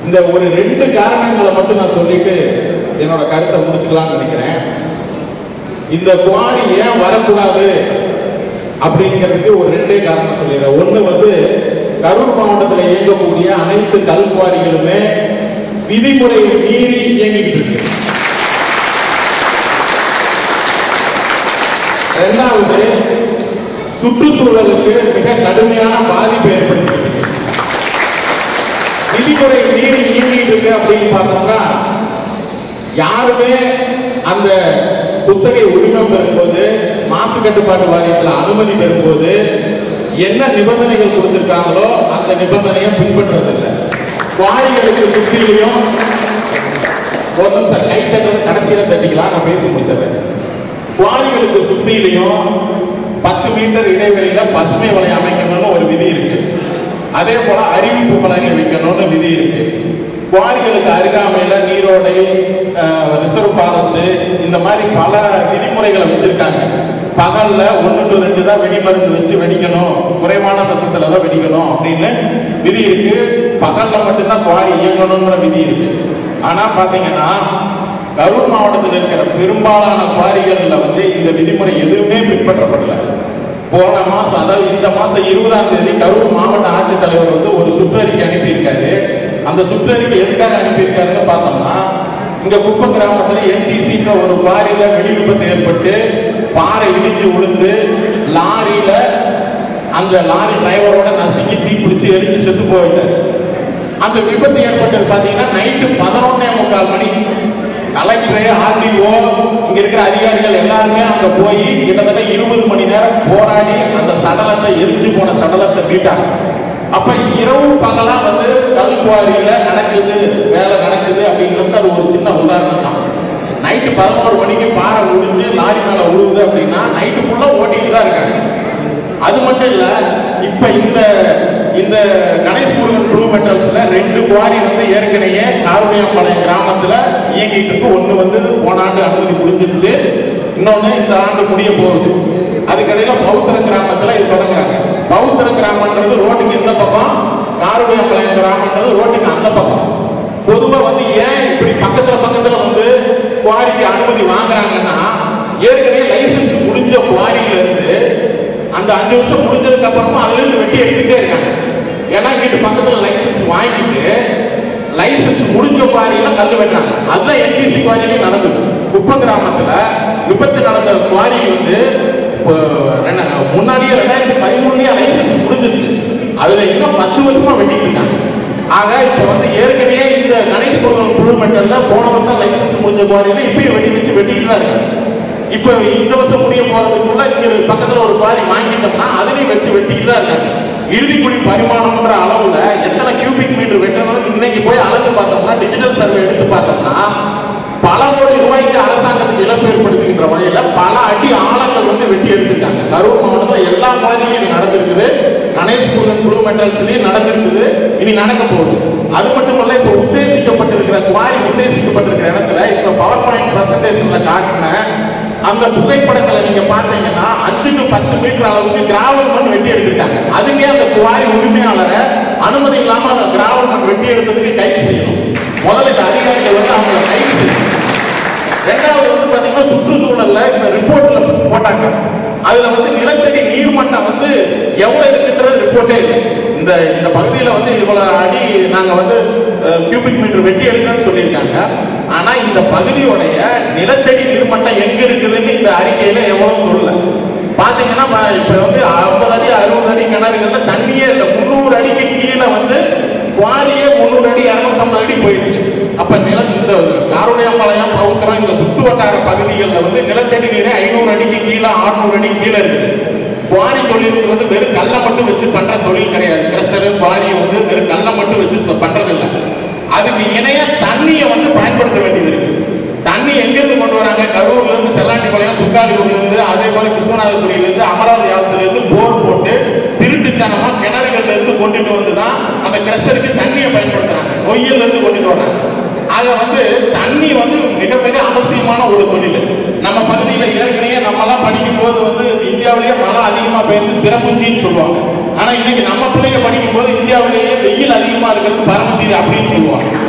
இந்த ஒரு ரெண்டு காரணங்களை மட்டும் நான் சொல்லிட்டு என்னோட கருத்தை முடிச்சுக்கலாம்னு நினைக்கிறேன் இந்த குவாரி ஏன் வரக்கூடாது அப்படிங்கிறதுக்கு ஒரு ரெண்டே காரணம் சொல்லிடுறேன் ஒண்ணு வந்து கரூர் மாவட்டத்தில் இயங்கக்கூடிய அனைத்து கல் குவாரிகளுமே விதிமுறையை மீறி இயங்கிட்டு இருக்கு ரெண்டாவது சுற்றுச்சூழலுக்கு மிக கடுமையான பாதிப்பு ஏற்படுத்தியிருக்கு விதிமுறை மீறி இயங்கிட்டு இருக்கு அப்படின்னு பார்த்தோம்னா யாருமே அந்த குத்தகை உரிமம் பெறும்போது மாசு கட்டுப்பாட்டு வாரியத்தில் அனுமதி பெறும்போது என்ன நிபந்தனைகள் கொடுத்திருக்காங்களோ அந்த நிபந்தனையை பின்பற்றதில்லை குவாரிகளுக்கு சுற்றிலையும் ஒரு நிமிஷம் கை தட்டுறது கடைசியில தட்டிக்கலாம் நான் பேசி முடிச்சிடுறேன் குவாரிகளுக்கு சுற்றிலையும் பத்து மீட்டர் இடைவெளியில பசுமை வளையம் அமைக்கணும்னு ஒரு விதி இருக்கு அதே போல அறிவிப்பு பலகை வைக்கணும்னு விதி இருக்கு குவாரிகளுக்கு அருகாமையில நீரோடை ரிசர்வ் ஃபாரஸ்ட் இந்த மாதிரி பல விதிமுறைகளை வச்சிருக்காங்க பகல்ல ஒன்று டு ரெண்டு தான் வெடிமருந்து வச்சு வெடிக்கணும் குறைவான சத்தத்துல தான் வெடிக்கணும் அப்படின்னு விதி இருக்கு பகல்ல மட்டும்தான் குவாரி இயங்கணும்ன்ற விதி இருக்கு ஆனா பாத்தீங்கன்னா கரூர் மாவட்டத்தில் இருக்கிற பெரும்பாலான குவாரிகள்ல வந்து இந்த விதிமுறை எதுவுமே பின்பற்றப்படல போன மாசம் அதாவது இந்த மாசம் இருபதாம் தேதி கரூர் மாவட்ட ஆட்சித்தலைவர் வந்து ஒரு சுற்றறிக்கை அனுப்பியிருக்காரு அந்த சுற்றறிக்கை எதுக்காக அனுப்பியிருக்காருன்னு பார்த்தோம்னா இங்க குப்பம் கிராமத்துல என்டிசின்ற ஒரு குவாரியில வெடி விபத்து ஏற்பட்டு பாறை இடிஞ்சு விழுந்து லாரியில அந்த லாரி டிரைவரோட நசுங்கி தீ பிடிச்சு எரிஞ்சு செத்து போயிட்டாரு அந்த விபத்து ஏற்பட்டது பாத்தீங்கன்னா நைட்டு பதினொன்னே முக்கால் மணி கலெக்டர் ஆர்டிஓ இங்க இருக்கிற அதிகாரிகள் எல்லாருமே அங்க போய் கிட்டத்தட்ட இருபது மணி நேரம் போராடி அந்த சடலத்தை எரிஞ்சு போன சடலத்தை மீட்டாங்க அப்ப இரவு பகலா வந்து கல்குவாரியில நடக்குது வேலை நடக்குது அப்படிங்கிறது அது ஒரு சின்ன உதாரணம் தான் நைட்டு பதினோரு மணிக்கு பாறை உடிஞ்சு லாரி மேல உழுவுது அப்படின்னா நைட்டு ஃபுல்லா ஓட்டிட்டு தான் இருக்காங்க அது மட்டும் இல்ல இப்ப இந்த இந்த கணேஷ் முருகன் ப்ளூ மெட்டல்ஸ்ல ரெண்டு குவாரி வந்து ஏற்கனவே காரணியம்பாளையம் கிராமத்துல இயங்கிட்டு இருக்கு ஒண்ணு வந்து போன ஆண்டு அனுமதி முடிஞ்சிருச்சு இன்னொன்னு இந்த ஆண்டு முடிய போகுது அதுக்கடையில பௌத்திரம் கிராமத்துல இது தொடங்குறாங்க பௌத்திரம் கிராமன்றது ரோட்டுக்கு இந்த பக்கம் காரணியம்பாளையம் கிராமன்றது ரோட்டுக்கு அந்த பக்கம் பொதுவா வந்து ஏன் இப்படி பக்கத்துல பக்கத்துல வந்து குவாரிக்கு அனுமதி வாங்குறாங்கன்னா ஏற்கனவே லைசன்ஸ் முடிஞ்ச குவாரியில இருந்து அந்த அஞ்சு வருஷம் முடிஞ்சதுக்கு அப்புறமா அதுல இருந்து வெட்டி எடுத்துட்டே இருக்காங்க ஏன்னா வீட்டு பக்கத்துல லைசன்ஸ் வாங்கிட்டு லைசன்ஸ் முடிஞ்ச குவாரியில கல் வெட்டுறாங்க அதுதான் என்டிசி குவாரிலையும் நடந்தது குப்பம் கிராமத்துல விபத்து நடந்த குவாரி வந்து இப்போ ரெண்ட- முன்னாடியே ரெண்டாயிரத்தி பதிமூணுலயே லைசன்ஸ் முடிஞ்சிருச்சு அதுல இன்னும் பத்து வருஷமா வெட்டிட்டு இருக்காங்க ஆக இப்ப வந்து ஏற்கனவே இந்த கணேஷ் முருகன் குழு மெட்டல்ல போன வருஷம் லைசன்ஸ் முடிஞ்ச குவாரியில இப்பயும் வெட்டி வச்சு வெட்டிட்டு தான் இருக்காங்க இப்ப இந்த வருஷம் முடிய போறதுக்குள்ள இங்க பக்கத்துல ஒரு குவாரி வாங்கிட்டோம்னா அதுலயும் வச்சு வெட்டிட்டு தான் இருக்காங்க இறுதிக்குடி பரிமாணம்ன்ற அளவுல எத்தனை கியூபிக் மீட்டர் வெட்டணும்னு இன்னைக்கு போய் அளந்து பார்த்தோம்னா டிஜிட்டல் சர்வே எடுத்து பார்த்தோம்னா பல கோடி ரூபாய்க்கு அரசாங்கத்துக்கு இழப்பு ஏற்படுத்துகின்ற வகையில பல அடி ஆழங்கள் வந்து வெட்டி எடுத்திருக்காங்க கரூர் மாவட்டத்துல எல்லா குவாரிலையும் இது நடந்திருக்குது கணேஷ் முருகன் ப்ளூ மெட்டல்ஸ்லயும் நடந்திருக்குது இனி நடக்க போகுது அது மட்டுமல்ல இப்ப உத்தேசிக்கப்பட்டிருக்கிற குவாரி உத்தேசிக்கப்பட்டிருக்கிற இடத்துல இப்ப பவர் பாயிண்ட் பிரசன்டேஷன்ல காட்டின அந்த புகைப்படங்களை நீங்க பார்த்தீங்கன்னா அஞ்சு டு பத்து மீட்டர் அளவுக்கு கிராவல் மண் வெட்டி எடுத்துட்டாங்க அதுக்கே அந்த குவாரி உரிமையாளரை அனுமதி இல்லாம அந்த கிராவல் மண் வெட்டி எடுத்ததுக்கு கைது செய்யணும் முதல்ல இந்த அதிகாரிகள் வந்து அவங்களை கைது செய்யணும் ரெண்டாவது வந்து பாத்தீங்கன்னா சுற்றுச்சூழல்ல இப்ப ரிப்போர்ட்ல போட்டாங்க அதுல வந்து நிலத்தடி நீர்மட்டம் வந்து எவ்வளவு இருக்குன்றது ரிப்போர்ட்டே இல்லை இந்த இந்த பகுதியில வந்து இவ்வளவு அடி நாங்க வந்து கியூபிக் மீட்டர் வெட்டி எடுக்கணும்னு சொல்லியிருக்காங்க ஆனா இந்த பகுதியோடைய நிலத்தடி நீர்மட்டம் எங்க இருக்குதுன்னு இந்த அறிக்கையில எவ்வளவு சொல்லல பாத்தீங்கன்னா ப- இப்ப வந்து ஐம்பது அடி அறுபது அடி கிணறுகள்ல தண்ணியே இந்த முந்நூறு அடிக்கு கீழே வந்து குவாரியே முந்நூறு அடி இரநூத்தம்பது அடி போயிடுச்சு அப்ப நில இந்த காரணியம்பாளையம் பவுத்திரம் இந்த சுற்று வட்டார பகுதிகளில் வந்து நிலத்தடி நீரே ஐநூறு அடிக்கு கீழே ஆறுநூறு அடி கீழே இருக்குது குவாரி தொழிலுக்கு வந்து வெறும் கல்லை மட்டும் வச்சு பண்ற தொழில் கிடையாது கிரஷரு குவாரியை வந்து வெறும் கல்லை மட்டும் வச்சு பண்றது இல்ல அதுக்கு இணைய தண்ணியை வந்து பயன்படுத்த வேண்டியது இருக்கு தண்ணி எங்கிருந்து கொண்டு வராங்க கரூர்ல இருந்து செல்லாண்டிபாளையம் சுக்காலியூர்ல இருந்து அதே போல விஸ்வநாதபுரியில இருந்து அமராவதி ஆத்துல இருந்து போர் போட்டு திருட்டுத்தனமா கிணறுகள்ல இருந்து கொண்டுட்டு வந்து தான் அந்த கிரஷருக்கு தண்ணியை பயன்படுத்துறாங்க நொய்யல்ல இருந்து கொண்டுட்டு வராங்க ஆக வந்து தண்ணி வந்து மிக மிக அவசியமான ஒரு தொழில் நம்ம பகுதியில ஏற்கனவே நம்ம எல்லாம் படிக்கும் போது வந்து இந்தியாவிலேயே மழை அதிகமா பெய்யுது சிறப்புஞ்சின்னு சொல்லுவாங்க ஆனா இன்னைக்கு நம்ம பிள்ளைங்க படிக்கும் போது இந்தியாவிலேயே வெயில் அதிகமா இருக்கிறது பரமத்தீர் அப்படின்னு சொல்லுவாங்க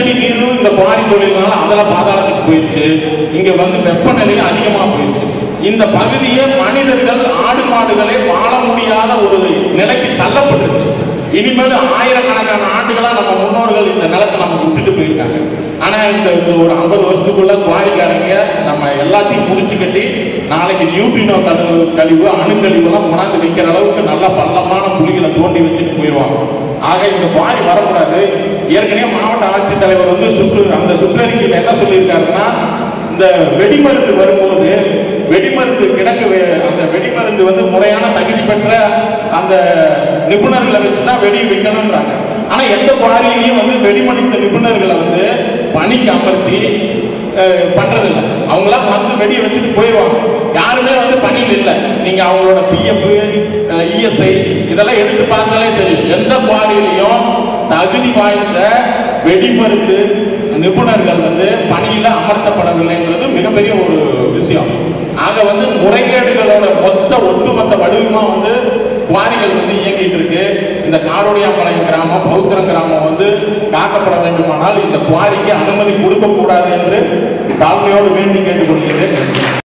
நிலத்தடி நீரும் இந்த குவாரி தொழில்னால அதுல பாதாளத்துக்கு போயிடுச்சு இங்க வந்து வெப்பநிலையும் அதிகமா போயிடுச்சு இந்த பகுதியே மனிதர்கள் ஆடு மாடுகளே வாழ முடியாத ஒரு நிலைக்கு தள்ளப்பட்டுருச்சு இனிமேல் ஆயிரக்கணக்கான ஆண்டுகளா நம்ம முன்னோர்கள் இந்த நிலத்தை நம்ம விட்டுட்டு போயிருக்காங்க ஆனா இந்த இந்த ஒரு ஐம்பது வருஷத்துக்குள்ள குவாரிக்காரங்க நம்ம எல்லாத்தையும் முடிச்சு கட்டி நாளைக்கு நியூட்ரினோ கழிவு கழிவு அணுக்கழிவுலாம் கொண்டாந்து வைக்கிற அளவுக்கு நல்ல பள்ளமான குழிகளை தோண்டி வச்சுட்டு போயிடுவாங்க ஆக இந்த குவாரி வரக்கூடாது ஏற்கனவே மாவட்ட ஆட்சித்தலைவர் வந்து சுற்று அந்த சுற்றறிக்கையில் என்ன சொல்லியிருக்காருன்னா இந்த வெடிமருந்து வரும்போது வெடிமருந்து கிடங்கு வே- அந்த வெடிமருந்து வந்து முறையான தகுதி பெற்ற அந்த நிபுணர்களை வச்சு தான் வெடி வைக்கணும்ன்றாங்க ஆனா எந்த குவாரியிலையும் வந்து வெடிமடித்த நிபுணர்களை வந்து பணிக்கு அமர்த்தி அஹ், பண்றதில்ல அவங்களாம் வந்து வெடியை வச்சுட்டு போயிடுவாங்க யாருமே வந்து பணியில் இல்லை நீங்க அவங்களோட பிஎஃப் இஎஸ்ஐ இதெல்லாம் எடுத்து பார்த்தாலே தெரியும் எந்த குவாரியிலையும் தகுதி வாய்ந்த வெடிமருந்து நிபுணர்கள் வந்து பணியில அமர்த்தப்படவில்லைன்றது மிகப்பெரிய ஒரு விஷயம் ஆக வந்து முறைகேடுகளோட மொத்த ஒட்டுமொத்த வடிவமா வந்து குவாரிகள் வந்து இயங்கிட்டு இருக்கு இந்த காரோடியாம்பாளையம் கிராமம் பௌத்திரம் கிராமம் வந்து காக்கப்பட வேண்டுமானால் இந்த குவாரிக்கு அனுமதி கொடுக்க கூடாது என்று தாழ்மையோடு வேண்டி கேட்டுக்கொள்கிறேன்